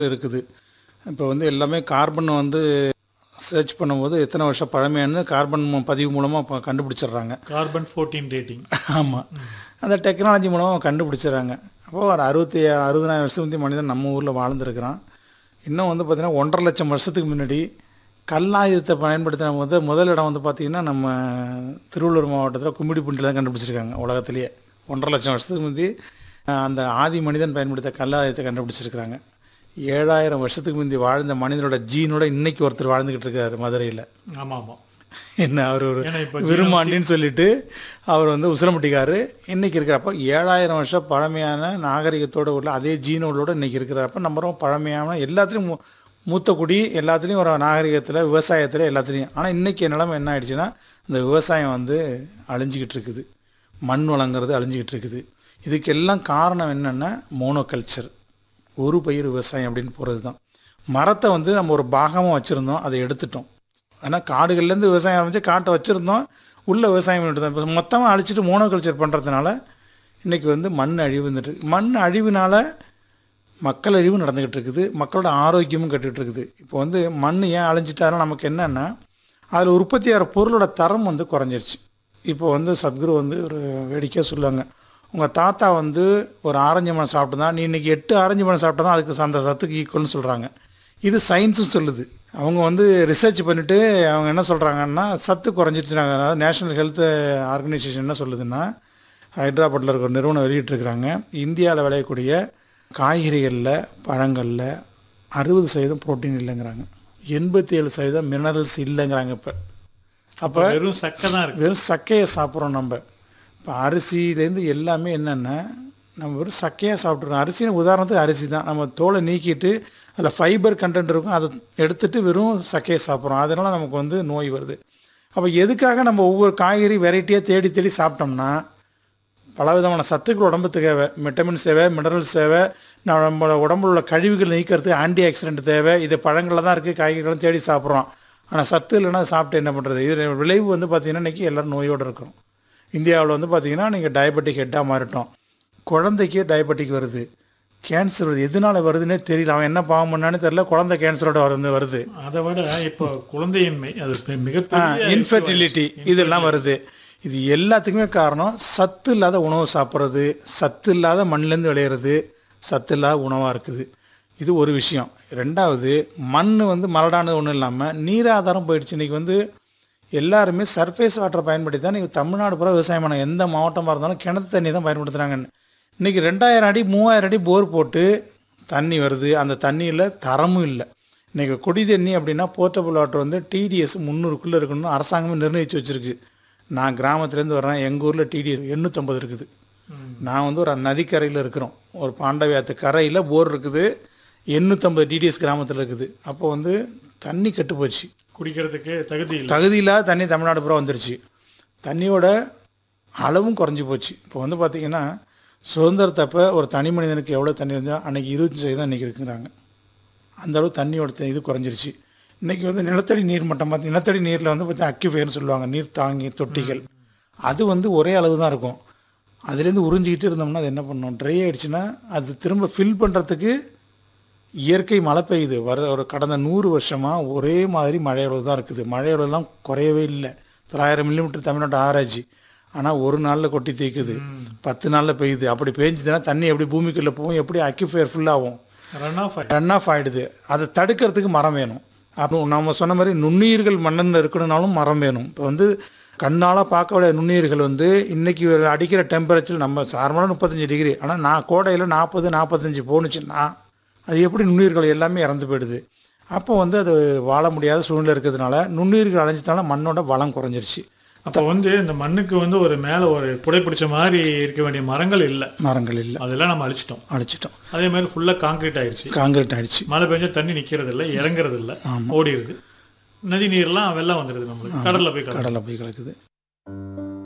இருக்குது இப்போ வந்து எல்லாமே கார்பன் வந்து சர்ச் பண்ணும்போது எத்தனை வருஷம் பழமையானது கார்பன் மு- பதிவு மூலமாக இப்போ கண்டுபிடிச்சிடுறாங்க கார்பன் ஃபோர்டீன் ரேட்டிங் ஆமாம் அந்த டெக்னாலஜி மூலமாக கண்டுபிடிச்சிடுறாங்க அப்போ ஒரு அறுபத்தி அறுபதாயிரம் வருஷம் வந்து மனிதன் நம்ம ஊரில் வாழ்ந்துருக்கிறான் இன்னும் வந்து பார்த்திங்கன்னா ஒன்றரை லட்சம் வருஷத்துக்கு முன்னாடி கல்லாயுதத்தை பயன்படுத்தின முத முதல் இடம் வந்து பார்த்திங்கன்னா நம்ம திருவள்ளூர் மாவட்டத்தில் கும்மிடிப்பூண்டில் தான் கண்டுபிடிச்சிருக்காங்க உலகத்திலேயே ஒன்றரை லட்சம் வருஷத்துக்கு முந்தி அஹ், அந்த ஆதி மனிதன் பயன்படுத்த கல்லாயுதத்தை கண்டுபிடிச்சிருக்கிறாங்க ஏழாயிரம் வருஷத்துக்கு முந்தி வாழ்ந்த மனிதனோட ஜீனோட இன்னைக்கு ஒருத்தர் வாழ்ந்துக்கிட்டு இருக்காரு மதுரையில் ஆமாம் ஆமாம் என்ன அவர் ஒரு ஏன்னா இப்போ விரும்மாண்டின்னு சொல்லிட்டு அவர் வந்து உசிலம்பட்டிக்காரு இன்னைக்கு இருக்கிறப்ப ஏழாயிரம் வருஷம் பழமையான நாகரிகத்தோட உள்ள அதே ஜீனோட இன்னைக்கு இருக்கிறப்ப நம்ம ரொம்ப பழமையான எல்லாத்துலேயும் மூ- மூத்த குடி எல்லாத்துலேயும் ஒரு நாகரிகத்தில் விவசாயத்தில் எல்லாத்துலேயும் ஆனால் இன்னைக்கு நிலைமை என்ன ஆயிடுச்சுன்னா இந்த விவசாயம் வந்து அழிஞ்சிக்கிட்டு இருக்குது மண் வளங்கிறது அழிஞ்சிக்கிட்டு இருக்குது இதுக்கெல்லாம் காரணம் என்னென்னா மோனோகல்ச்சர் ஒரு பயிர் விவசாயம் அப்படின்னு போகிறது தான் மரத்தை வந்து நம்ம ஒரு பாகமாக வச்சுருந்தோம் அதை எடுத்துட்டோம் ஆனால் காடுகள்லேருந்து விவசாயம் ஆரம்பித்து காட்டை வச்சுருந்தோம் உள்ள விவசாயம் பண்ணிட்டு தான் இப்போ மொத்தமாக அழிச்சிட்டு மோனோகல்ச்சர் பண்ணுறதுனால இன்றைக்கி வந்து மண் அழிவு வந்துட்டு இருக்கு. மண் அழிவுனால மக்கள் அழிவு நடந்துக்கிட்டு இருக்குது மக்களோட ஆரோக்கியமும் கெட்டுட்டு இருக்குது இப்போ வந்து மண் ஏன் அழிஞ்சிட்டாலும் நமக்கு என்னென்னா அதில் உற்பத்தி ஆகிற பொருளோட தரம் வந்து குறைஞ்சிருச்சு இப்போ வந்து சத்குரு வந்து ஒரு வேடிக்கையாக சொல்லுவாங்க உங்கள் தாத்தா வந்து ஒரு ஆரஞ்சு பழம் சாப்பிட்டு தான் நீ இன்றைக்கி எட்டு ஆரஞ்சு பழம் சாப்பிட்டா தான் அதுக்கு அந்த சத்துக்கு ஈக்குவல்னு சொல்கிறாங்க இது சயின்ஸும் சொல்லுது அவங்க வந்து ரிசர்ச் பண்ணிவிட்டு அவங்க என்ன சொல்கிறாங்கன்னா சத்து குறைஞ்சிருச்சுனாங்க அதாவது நேஷனல் ஹெல்த் ஆர்கனைசேஷன் என்ன சொல்லுதுன்னா ஹைதராபாத்தில் இருக்க ஒரு நிறுவனம் வெளியிட்டிருக்கிறாங்க இந்தியாவில் விளையக்கூடிய காய்கறிகளில் பழங்களில் அறுபது சதவீதம் புரோட்டீன் இல்லைங்கிறாங்க எண்பத்தி ஏழு சதவீதம் மினரல்ஸ் இல்லைங்கிறாங்க இப்போ அப்போ வெறும் சக்கை தான் இருக்கு வெறும் சக்கையை சாப்பிட்றோம் நம்ம இப்போ அரிசியிலேருந்து எல்லாமே என்னென்னா நம்ம வெறும் சக்கையாக சாப்பிட்றோம் அரிசின்னு உதாரணத்துக்கு அரிசி தான் நம்ம தோலை நீக்கிட்டு அதில் ஃபைபர் கண்டென்ட் இருக்கும் அதை எடுத்துட்டு வெறும் சக்கையை சாப்பிட்றோம் அதனால் நமக்கு வந்து நோய் வருது அப்போ எதுக்காக நம்ம ஒவ்வொரு காய்கறி வெரைட்டியாக தேடி தேடி சாப்பிட்டோம்னா பலவிதமான சத்துக்கள் உடம்புக்கு தேவை விட்டமின்ஸ் தேவை மினரல்ஸ் தேவை நம்ம உடம்புல உள்ள கழிவுகள் நீக்கிறதுக்கு ஆன்டி ஆக்சிடென்ட் தேவை இது பழங்களில் தான் இருக்குது காய்கறிகளும் தேடி சாப்பிட்றோம் ஆனால் சத்து இல்லைன்னா அதை சாப்பிட்டு என்ன பண்ணுறது இது விளைவு வந்து பார்த்திங்கன்னா இன்றைக்கி எல்லோரும் நோயோடு இருக்கிறோம் இந்தியாவில் வந்து பார்த்திங்கன்னா நீங்கள் டயபெட்டிக் ஹெட்டாக மாறிட்டோம் குழந்தைக்கு டயபெட்டிக் வருது கேன்சர் வருது எதனால வருதுன்னே தெரியல அவன் என்ன பாவம் பண்ணான்னு தெரியல குழந்தை கேன்சரோட வந்து வருது அதை விட இப்போ குழந்தையின்மை அது பெ- மிகப்பெரிய இன்ஃபர்டிலிட்டி இதெல்லாம் வருது இது எல்லாத்துக்குமே காரணம் சத்து இல்லாத உணவு சாப்பிட்றது சத்து இல்லாத மண்ணிலேருந்து விளையிறது சத்து இல்லாத உணவாக இருக்குது இது ஒரு விஷயம் ரெண்டாவது மண் வந்து மலடானது ஒன்றும் இல்லாமல் நீராதாரம் போயிடுச்சு இன்றைக்கி வந்து எல்லாருமே சர்ஃபேஸ் வாட்டரை பயன்படுத்தி தான் இன்றைக்கி தமிழ்நாடு பூரா விவசாயம் பண்ண எந்த மாவட்டமாக இருந்தாலும் கிணத்து தண்ணி தான் பயன்படுத்துகிறாங்க இன்றைக்கி ரெண்டாயிரம் அடி மூவாயிரம் அடி போர் போட்டு தண்ணி வருது அந்த தண்ணியில் தரமும் இல்லை இன்றைக்கி குடி தண்ணி அப்படின்னா போர்ட்டபுள் வாட்டர் வந்து டிடிஎஸ் முந்நூறுக்குள்ளே இருக்கணும்னு அரசாங்கமே நிர்ணயித்து வச்சுருக்கு நான் கிராமத்துலேருந்து வர்றேன் எங்கள் ஊரில் டிடிஎஸ் எண்ணூற்றம்பது இருக்குது ம். நான் வந்து ஒரு நதிக்கரையில் இருக்கிறோம் ஒரு பாண்டவியாத்து கரையில் போர் இருக்குது எண்ணூற்றம்பது டிடிஎஸ் கிராமத்தில் இருக்குது அப்போ வந்து தண்ணி கெட்டு போச்சு குடிக்கிறதுக்கு தகுதி இல்லை தகுதியில்லாத தண்ணி தமிழ்நாடு பூரா வந்துருச்சு தண்ணியோட அளவும் குறைஞ்சி போச்சு இப்போ வந்து பார்த்திங்கன்னா சுதந்திரத்தப்ப ஒரு தனி மனிதனுக்கு எவ்வளோ தண்ணி இருந்தால் அன்றைக்கி இருபத்தஞ்சி சதவீதம் இன்றைக்கி இருக்குறாங்க அந்த அளவு தண்ணியோட த- இது குறைஞ்சிருச்சு இன்றைக்கி வந்து நிலத்தடி நீர் மட்டம் பார்த்து நிலத்தடி நீரில் வந்து பார்த்தீங்கன்னா அக்கிஃபயர்னு சொல்லுவாங்க நீர் தாங்கி தொட்டிகள் அது வந்து ஒரே அளவு தான் இருக்கும் அதுலேருந்து உறிஞ்சிக்கிட்டு இருந்தோம்னா அது என்ன பண்ணணும் ட்ரை ஆயிடுச்சுன்னா அது திரும்ப ஃபில் பண்ணுறதுக்கு இயற்கை மழை பெய்யுது வர ஒரு கடந்த நூறு வருஷமாக ஒரே மாதிரி மழையளவு தான் இருக்குது மழையளவுலாம் குறையவே இல்லை தொள்ளாயிரம் மில்லிமீட்டர் தமிழ்நாட்டு ஆராய்ச்சி ஆனால் ஒரு நாளில் கொட்டி தேய்க்குது பத்து நாளில் பெய்யுது அப்படி பெஞ்சுதுன்னா தண்ணி எப்படி பூமிக்குள்ளே போகும் எப்படி அக்கிஃபயர் ஃபுல்லாகும் ரன் ஆஃப் ரன் ஆஃப் ஆகிடுது அதை தடுக்கிறதுக்கு மரம் வேணும் அப்போ நம்ம சொன்ன மாதிரி நுண்ணுயிர்கள் மண்ணில் இருக்கணும்னாலும் மரம் வேணும் இப்போ வந்து கண்ணால் பார்க்கக்கூடிய நுண்ணுயிர்கள் வந்து இன்றைக்கி அடிக்கிற டெம்பரேச்சர் நம்ம சாதாரண முப்பத்தஞ்சு டிகிரி ஆனால் நான் கோடையில் நாற்பது நாற்பத்தஞ்சு போணுச்சுன்னா அது எப்படி நுண்ணுயிர்கள் எல்லாமே இறந்து போயிடுது அப்போ வந்து அது வாழ முடியாத சூழ்நிலை இருக்கிறதுனால நுண்ணுயிர்கள் அடைஞ்சதுனால மண்ணோட வளம் குறைஞ்சிருச்சு அப்போ வந்து இந்த மண்ணுக்கு வந்து ஒரு மேலே ஒரு புடை பிடிச்ச மாதிரி இருக்க வேண்டிய மரங்கள் இல்லை மரங்கள் இல்லை அதெல்லாம் நம்ம அழிச்சிட்டோம் அழிச்சிட்டோம் அதே மாதிரி ஃபுல்லாக காங்கிரீட் ஆயிடுச்சு காங்கிரீட் ஆயிடுச்சு மழை பெஞ்சா தண்ணி நிற்கிறது இல்லை இறங்குறது இல்லை ஓடிடுது நதி நீர்லாம் வெள்ளம் வந்துடுது நம்மளுக்கு கடலில் போய் கலக்குது. கடலில் போய் கிடக்குது